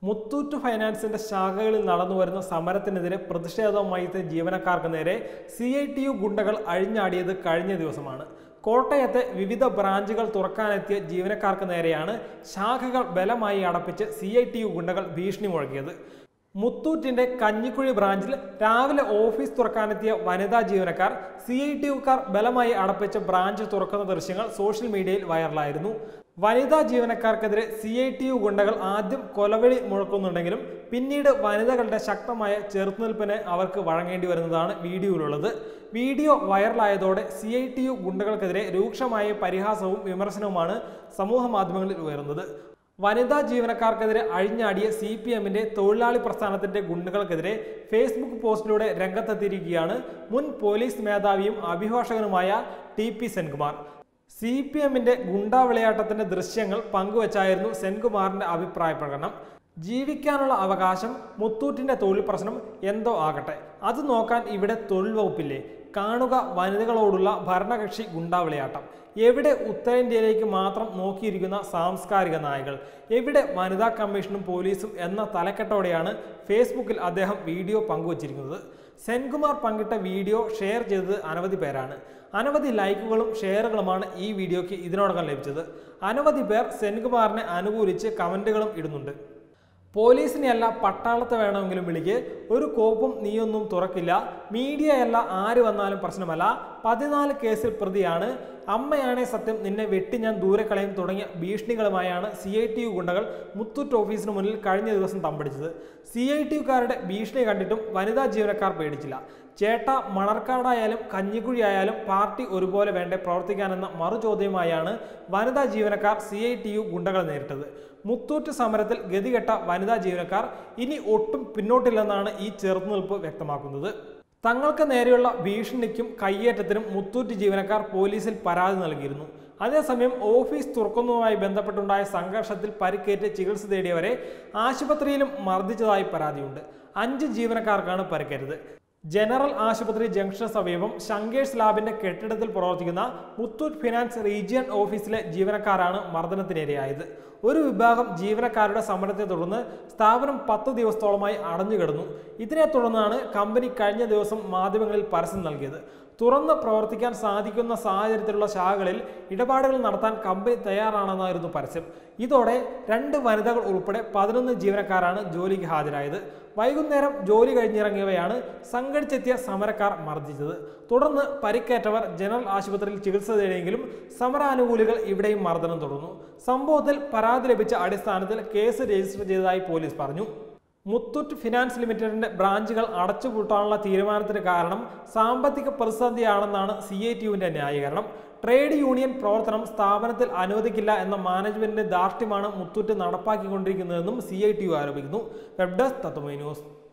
മുത്തൂറ്റ് ഫൈനാൻസിന്റെ ശാഖകളിൽ നടന്നു വരുന്ന സമരത്തിനെതിരെ പ്രതിഷേധവുമായി എത്തിയ ജീവനക്കാർക്ക് നേരെ സി ഐ ടി യു ഗുണ്ടകൾ അഴിഞ്ഞാടിയത് കഴിഞ്ഞ ദിവസമാണ് കോട്ടയത്തെ വിവിധ ബ്രാഞ്ചുകൾ തുറക്കാനെത്തിയ ജീവനക്കാർക്ക് നേരെയാണ് ശാഖകൾ ബലമായി അടപ്പിച്ച് സി ഐ ടി യു ഗുണ്ടകൾ ഭീഷണി മുഴക്കിയത് മുത്തൂറ്റിന്റെ കഞ്ഞിക്കുഴി ബ്രാഞ്ചിൽ രാവിലെ ഓഫീസ് തുറക്കാനെത്തിയ വനിതാ ജീവനക്കാർ സി ഐ ടി യുക്കാർ ബലമായി അടപ്പിച്ച ബ്രാഞ്ച് തുറക്കുന്ന ദൃശ്യങ്ങൾ സോഷ്യൽ മീഡിയയിൽ വൈറലായിരുന്നു വനിതാ ജീവനക്കാർക്കെതിരെ സി ഐ ടി യു ഗുണ്ടകൾ ആദ്യം കൊലവിളി മുഴക്കുന്നുണ്ടെങ്കിലും പിന്നീട് വനിതകളുടെ ശക്തമായ ചെറുത്തുനിൽപ്പിന് അവർക്ക് വഴങ്ങേണ്ടി വരുന്നതാണ് വീഡിയോയിലുള്ളത് വീഡിയോ വൈറലായതോടെ സി ഐ ടി യു ഗുണ്ടകൾക്കെതിരെ രൂക്ഷമായ പരിഹാസവും വിമർശനവുമാണ് സമൂഹ മാധ്യമങ്ങളിൽ ഉയർന്നത് വനിതാ ജീവനക്കാർക്കെതിരെ അഴിഞ്ഞാടിയ സി പി എമ്മിന്റെ തൊഴിലാളി പ്രസ്ഥാനത്തിന്റെ ഗുണ്ടുകൾക്കെതിരെ ഫേസ്ബുക്ക് പോസ്റ്റിലൂടെ രംഗത്തെത്തിയിരിക്കുകയാണ് മുൻ പോലീസ് മേധാവിയും അഭിഭാഷകനുമായ T P Senkumar C P എമ്മിന്റെ ഗുണ്ടാ വിളയാട്ടത്തിന്റെ ദൃശ്യങ്ങൾ പങ്കുവച്ചായിരുന്നു സെൻകുമാറിന്റെ അഭിപ്രായ പ്രകടനം ജീവിക്കാനുള്ള അവകാശം മുത്തൂറ്റിന്റെ തൊഴിൽ പ്രശ്നം എന്തോ ആകട്ടെ അത് നോക്കാൻ ഇവിടെ തൊഴിൽ വകുപ്പില്ലേ കാണുക വനിതകളോടുള്ള ഭരണകക്ഷി ഗുണ്ടാ വിളയാട്ടം എവിടെ ഉത്തരേന്ത്യയിലേക്ക് മാത്രം നോക്കിയിരിക്കുന്ന സാംസ്കാരിക നായകൾ എവിടെ വനിതാ കമ്മീഷനും പോലീസും എന്ന തലക്കെട്ടോടെയാണ് ഫേസ്ബുക്കിൽ അദ്ദേഹം വീഡിയോ പങ്കുവച്ചിരിക്കുന്നത് സെൻകുമാർ പങ്കിട്ട വീഡിയോ ഷെയർ ചെയ്തത് അനവധി പേരാണ് അനവധി ലൈക്കുകളും ഷെയറുകളുമാണ് ഈ വീഡിയോയ്ക്ക് ഇതിനോടകം ലഭിച്ചത് അനവധി പേർ സെൻകുമാറിനെ അനുകൂലിച്ച് കമൻറ്റുകളും ഇടുന്നുണ്ട് പോലീസിനെയല്ല പട്ടാളത്തെ വേണമെങ്കിലും വിളിക്ക് ഒരു കോപ്പും നീയൊന്നും തുറക്കില്ല മീഡിയയല്ല ആര് വന്നാലും പ്രശ്നമല്ല പതിനാല് കേസിൽ പ്രതിയാണ് അമ്മയാണേ സത്യം നിന്നെ വെട്ടി ഞാൻ ദൂരെ കളയും തുടങ്ങിയ ഭീഷണികളുമായാണ് സി ഐ ടി യു ഗുണ്ടകൾ മുത്തൂറ്റ് ഓഫീസിന് മുന്നിൽ കഴിഞ്ഞ ദിവസം തമ്പടിച്ചത് സി ഐ ടി യുക്കാരുടെ ഭീഷണി കണ്ടിട്ടും വനിതാ ജീവനക്കാർ പേടിച്ചില്ല ചേട്ട മണർക്കാടായാലും കഞ്ഞിക്കുഴി ആയാലും പാർട്ടി ഒരുപോലെ വേണ്ടേ പ്രവർത്തിക്കാനെന്ന മറുചോദ്യമായാണ് വനിതാ ജീവനക്കാർ സി ഐ ടി യു ഗുണ്ടകൾ നേരിട്ടത് മുത്തൂറ്റ് സമരത്തിൽ ഗതികെട്ട വനിതാ ജീവനക്കാർ ഇനി ഒട്ടും പിന്നോട്ടില്ലെന്നാണ് ഈ ചെറുത്തുനിൽപ്പ് വ്യക്തമാക്കുന്നത് തങ്ങൾക്ക് നേരെയുള്ള ഭീഷണിക്കും കയ്യേറ്റത്തിനും മുത്തൂറ്റ് ജീവനക്കാർ പോലീസിൽ പരാതി നൽകിയിരുന്നു അതേസമയം ഓഫീസ് തുറക്കുന്നതുമായി ബന്ധപ്പെട്ടുണ്ടായ സംഘർഷത്തിൽ പരിക്കേറ്റ് ചികിത്സ തേടിയവരെ ആശുപത്രിയിലും മർദ്ദിച്ചതായി പരാതിയുണ്ട് അഞ്ച് ജീവനക്കാർക്കാണ് പരിക്കേറ്റത് ജനറൽ ആശുപത്രി ജംഗ്ഷന് സമീപം ശങ്കേഴ്സ് ലാബിന്റെ കെട്ടിടത്തിൽ പ്രവർത്തിക്കുന്ന മുത്തൂറ്റ് ഫിനാൻസ് റീജിയൻ ഓഫീസിലെ ജീവനക്കാരാണ് മർദ്ദനത്തിനിരയായത് ഒരു വിഭാഗം ജീവനക്കാരുടെ സമരത്തെ തുടർന്ന് സ്ഥാപനം പത്ത് ദിവസത്തോളമായി അടഞ്ഞുകിടന്നു ഇതിനെ തുടർന്നാണ് കമ്പനി കഴിഞ്ഞ ദിവസം മാധ്യമങ്ങളിൽ പരസ്യം നൽകിയത് തുറന്ന് പ്രവർത്തിക്കാൻ സാധിക്കുന്ന സാഹചര്യത്തിലുള്ള ശാഖകളിൽ ഇടപാടുകൾ നടത്താൻ കമ്പനി തയ്യാറാണെന്നായിരുന്നു പരസ്യം ഇതോടെ രണ്ട് വനിതകൾ ഉൾപ്പെടെ പതിനൊന്ന് ജീവനക്കാരാണ് ജോലിക്ക് ഹാജരായത് വൈകുന്നേരം ജോലി കഴിഞ്ഞിറങ്ങിയവയാണ് സംഘടിച്ചെത്തിയ സമരക്കാർ മർദ്ദിച്ചത് തുടർന്ന് പരിക്കേറ്റവർ ജനറൽ ആശുപത്രിയിൽ ചികിത്സ തേടിയെങ്കിലും സമരാനുകൂലികൾ ഇവിടെയും മർദ്ദനം തുടർന്നു സംഭവത്തിൽ പരാതി ലഭിച്ച അടിസ്ഥാനത്തിൽ കേസ് രജിസ്റ്റർ ചെയ്തതായി പോലീസ് പറഞ്ഞു മുത്തൂറ്റ് ഫിനാൻസ് ലിമിറ്റഡിന്റെ ബ്രാഞ്ചുകൾ അടച്ചുപൂട്ടാനുള്ള തീരുമാനത്തിന് കാരണം സാമ്പത്തിക പ്രതിസന്ധിയാണെന്നാണ് സി ഐ ടി യുവിന്റെ ന്യായീകരണം ട്രേഡ് യൂണിയൻ പ്രവർത്തനം സ്ഥാപനത്തിൽ അനുവദിക്കില്ല എന്ന മാനേജ്മെന്റിന്റെ ധാർഷ്ട്യമാണ് മുത്തൂറ്റ് നടപ്പാക്കിക്കൊണ്ടിരിക്കുന്നതെന്നും സി ഐ ടി യു ആരോപിക്കുന്നു വെബ് ഡെസ്ക് തത്വമൈ ന്യൂസ്